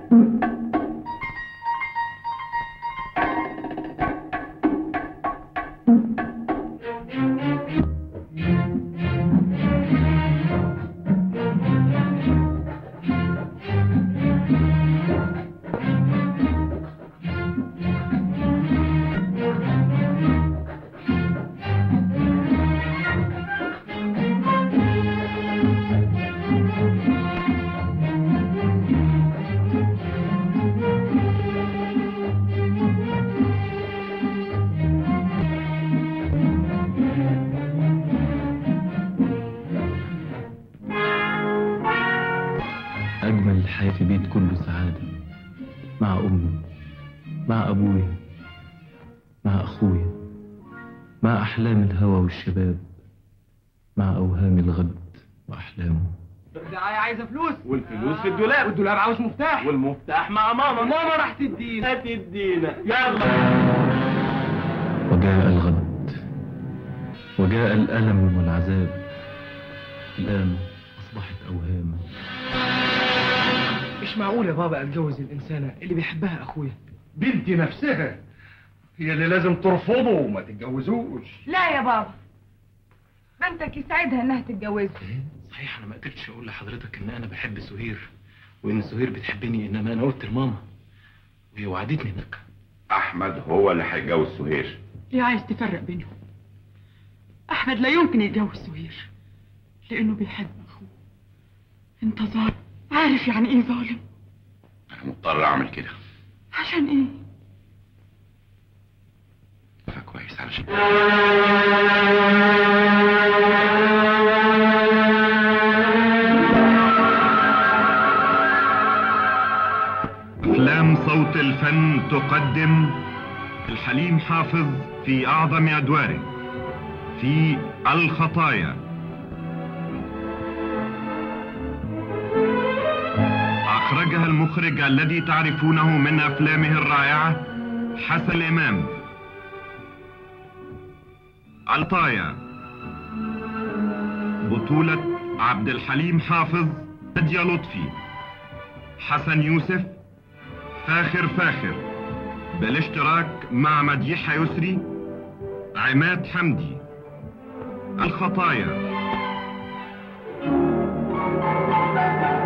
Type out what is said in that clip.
أجمل الحياة في بيت كله سعادة مع أمي مع أبويا مع أخويا مع أحلام الهوى والشباب مع أوهام الغد وأحلامه الدعاية عايزة فلوس والفلوس في الدولاب والدولاب عاوز مفتاح والمفتاح مع ماما ماما راح تدينا تدينا يلا وجاء الغد وجاء الألم والعذاب الآن أصبحت أوهاما مش معقول يا بابا اتجوز الانسانة اللي بيحبها اخويا بنتي نفسها هي اللي لازم ترفضه وما تتجوزوش لا يا بابا بنتك يسعدها انها تتجوزه صحيح أنا ما قدرتش أقول لحضرتك إن أنا بحب سهير وإن سهير بتحبني إنما أنا قلت لماما وهي وعدتني إنك احمد هو اللي هيتجوز سهير ليه عايز تفرق بينهم احمد لا يمكن يتجوز سهير لانه بيحب اخوه انت ظالم عارف يعني ايه ظالم انا مضطر اعمل كده عشان ايه فكويس علشان أفلام صوت الفن تقدم الحليم حافظ في أعظم أدواره في الخطايا أخرجها المخرج الذي تعرفونه من أفلامه الرائعة حسن إمام الطايا بطولة عبد الحليم حافظ نادية لطفي حسن يوسف فاخر فاخر بالاشتراك مع مديحة يسري عماد حمدي الخطايا